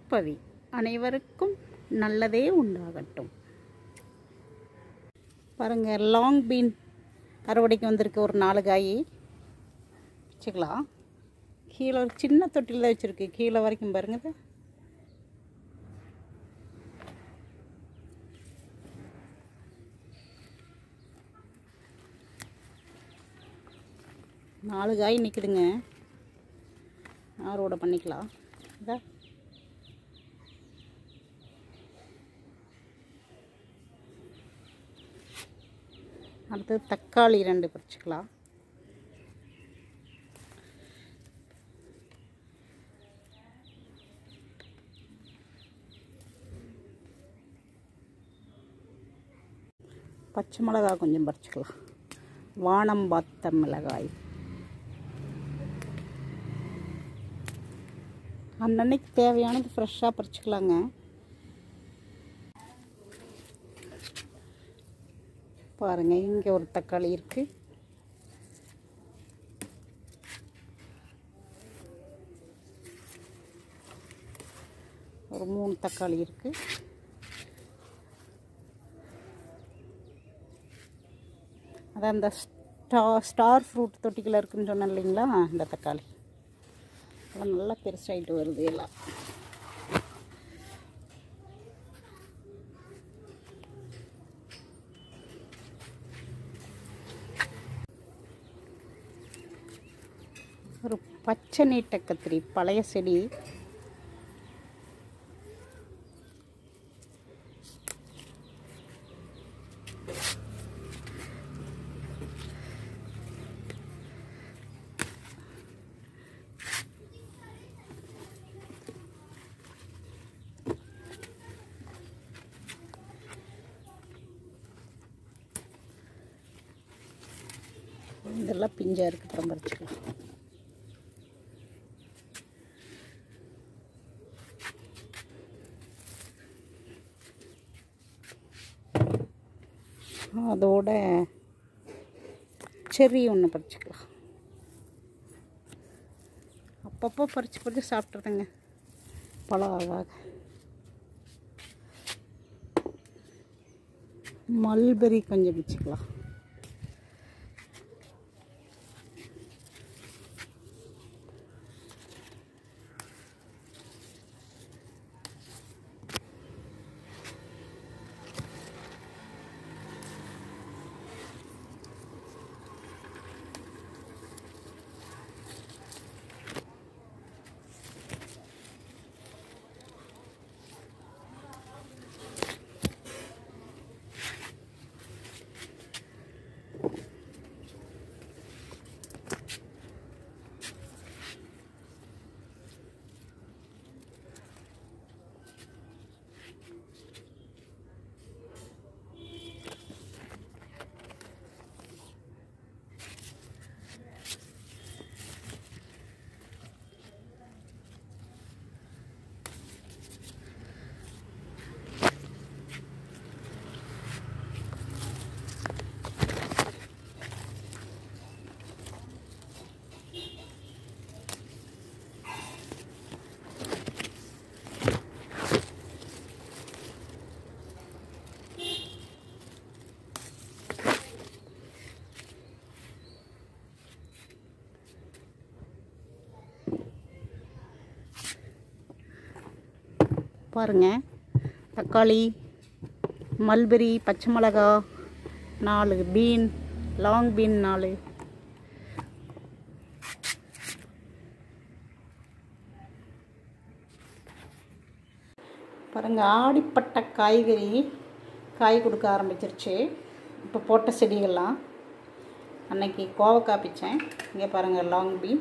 நற்பவி அனைவருக்கும் நல்லதே உண்டாகட்டும் பாருங்க லாங் பீன் அறுவடைக்கு வந்திருக்கு ஒரு நாலு காய் வச்சுக்கலாம் கீழே ஒரு சின்ன தொட்டியில் தான் வச்சுருக்கு கீழே வரைக்கும் பாருங்க இது. நாலு காய் நிற்குதுங்க அறுவடை பண்ணிக்கலாம் இதா அடுத்தது தக்காளி ரெண்டு பறிச்சுக்கலாம் பச்சை மிளகாய் கொஞ்சம் பறிச்சுக்கலாம் வானம் பார்த்த மிளகாய் அன்னன்னைக்கு தேவையானது ஃப்ரெஷ்ஷாக பறிச்சுக்கலாங்க பாருங்க இங்கே ஒரு தக்காளி இருக்கு ஒரு மூணு தக்காளி இருக்கு அதான் அந்த ஸ்டா ஸ்டார் ஃப்ரூட் தொட்டிக்குள்ள இருக்குன்னு சொன்னேன் இல்லைங்களா இந்த தக்காளி அதெல்லாம் நல்லா பெருசாகிட்டு வருது எல்லாம் ஒரு பச்சை நீட்ட கத்திரி பழைய செடி இதெல்லாம் பிஞ்சாக இருக்கு அப்புறம் பறிச்சுக்கலாம் அதோட செர்ரி ஒன்று பறிச்சுக்கலாம் அப்பப்போ பறித்து பறித்து சாப்பிட்றதுங்க பழம் ஆகாக மல்பெரி கொஞ்சம் வச்சுக்கலாம் பாருங்க தக்காளி மல்பெரி பச்சை மிளகா நாலு பீன் லாங் பீன் நாலு பாருங்க ஆடிப்பட்ட காய்கறி காய் கொடுக்க ஆரம்பிச்சிருச்சு இப்போ போட்ட செடிகள்லாம் அன்னைக்கு கோவக்காய் பிச்சேன் இங்கே பாருங்கள் லாங் பீன்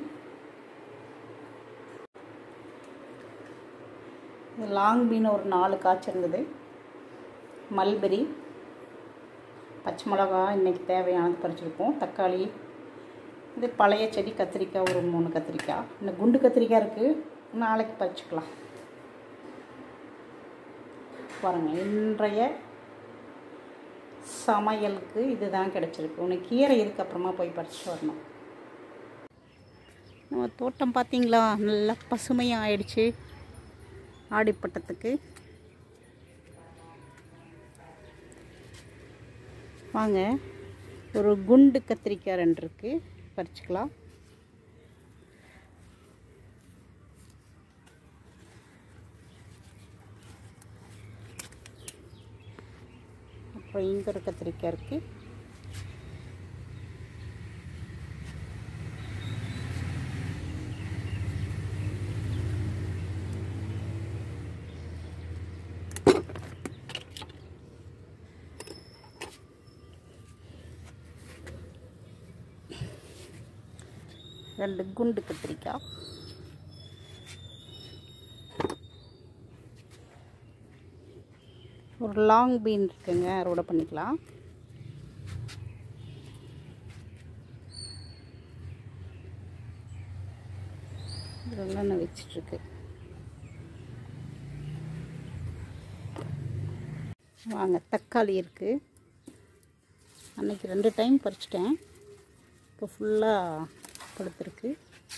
இது லாங் பீன் ஒரு நாலு காய்ச்சிருந்தது மல்பெரி பச்சை மிளகா இன்றைக்கி தேவையானது பறிச்சிருக்கோம் தக்காளி இது பழைய செடி கத்திரிக்காய் ஒரு மூணு கத்திரிக்காய் இன்னும் குண்டு கத்திரிக்காய் இருக்குது நாளைக்கு பறிச்சுக்கலாம் பாருங்கள் இன்றைய சமையலுக்கு இதுதான் கிடச்சிருக்கு உனக்கு கீரை இதுக்கப்புறமா போய் பறிச்சுட்டு வரணும் நம்ம தோட்டம் பார்த்தீங்களா நல்லா பசுமையாக ஆயிடுச்சு ஆடிப்பட்டத்துக்கு வாங்க ஒரு குண்டு கத்திரிக்காய் ரெண்டு இருக்குது பறிச்சுக்கலாம் அப்புறம் இங்கே ஒரு கத்திரிக்காய் இருக்குது ரெண்டு குண்டு கத்திரிக்காய் ஒரு லாங் பீன் இருக்குங்க அறுவடை பண்ணிக்கலாம் இதெல்லாம் வச்சிட்ருக்கு வாங்க தக்காளி இருக்குது அன்னைக்கு ரெண்டு டைம் பறிச்சிட்டேன் இப்போ ஃபுல்லாக படுத்துருக்கு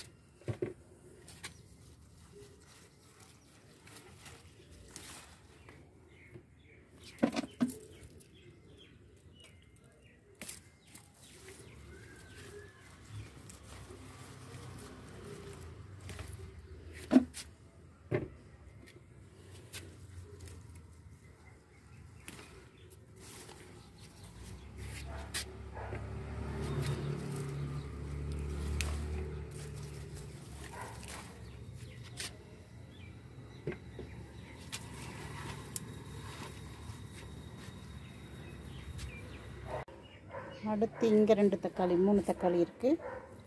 அடுத்து இங்கே ரெண்டு தக்காளி மூணு தக்காளி இருக்குது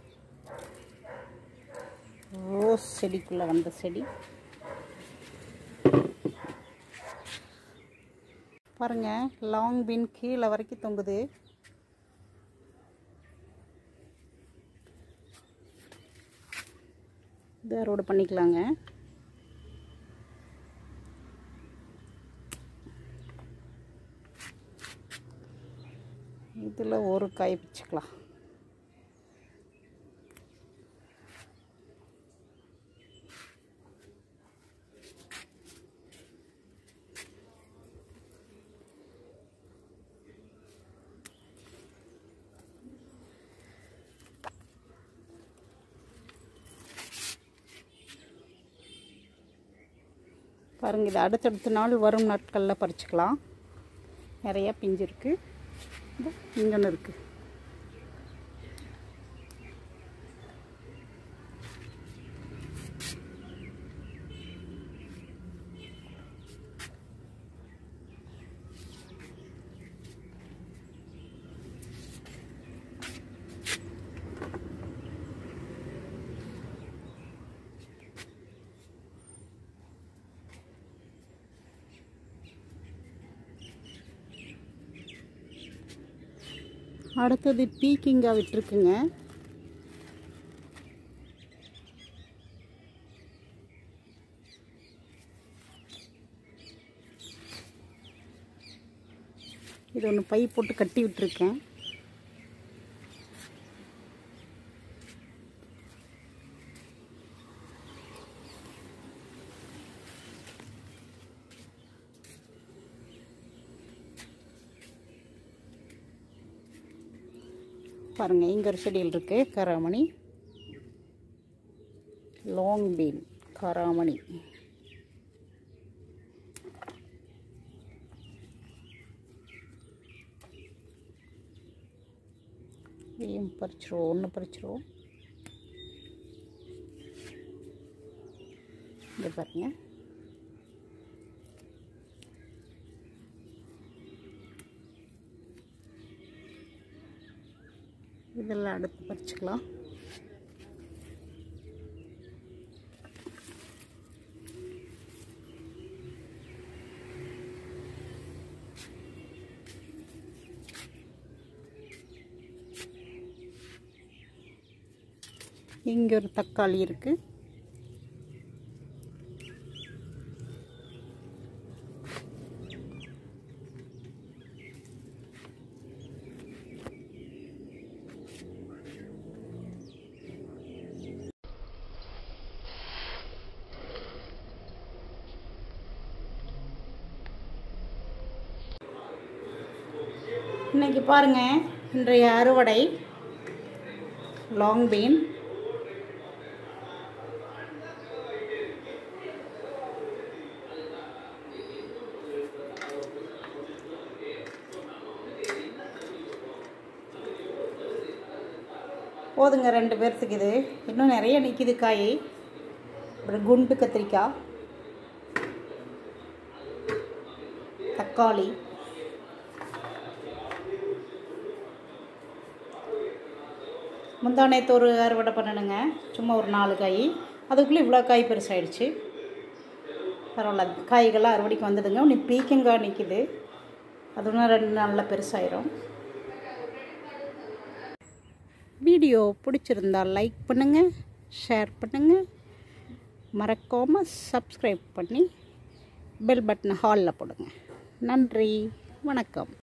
ரோஸ் செடிக்குள்ளே வந்த செடி பாருங்கள் லாங் பீன் கீழே வரைக்கும் தொங்குது இது அறுவடை பண்ணிக்கலாங்க இதில் ஒரு காய் பிச்சுக்கலாம் பாருங்கள் இது அடுத்தடுத்த நாள் வரும் நாட்களில் பறிச்சுக்கலாம் நிறையா பிஞ்சு இருக்குது இங்கே ஒன்று இருக்குது அடுத்தது பீக்கிங்காக விட்டுருக்குங்க இது ஒன்று பை போட்டு கட்டி விட்டுருக்கேன் பாருங்கள் இங்கே ஒரு செடியில் இருக்குது கராமணி லாங் பீன் கராமணி இதையும் பறிச்சிருவோம் ஒன்று பறிச்சிருவோம் இங்கே பாருங்க இதெல்லாம் அடுத்து பறிச்சுக்கலாம் இங்கே ஒரு தக்காளி இருக்குது இன்னைக்கு பாருங்கள் இன்றைய அறுவடை லாங் பீன் போதுங்க ரெண்டு பேர்த்துக்கு இது இன்னும் நிறைய நிற்கிது காய் அப்புறம் குண்டு கத்திரிக்காய் தக்காளி முந்தானேத்து ஒரு அறுவடை பண்ணணுங்க சும்மா ஒரு நாலு காய் அதுக்குள்ளே இவ்வளோ காய் பெருசாயிடுச்சு பரவாயில்ல காய்கள்லாம் அறுவடைக்கு வந்ததுங்க இன்னும் பீக்கங்காய் நிற்கிது அது இன்னும் ரெண்டு நாளில் பெருசாயிரும் வீடியோ பிடிச்சிருந்தா லைக் பண்ணுங்கள் ஷேர் பண்ணுங்கள் மறக்காமல் சப்ஸ்கிரைப் பண்ணி பெல் பட்டனை ஹாலில் போடுங்க நன்றி வணக்கம்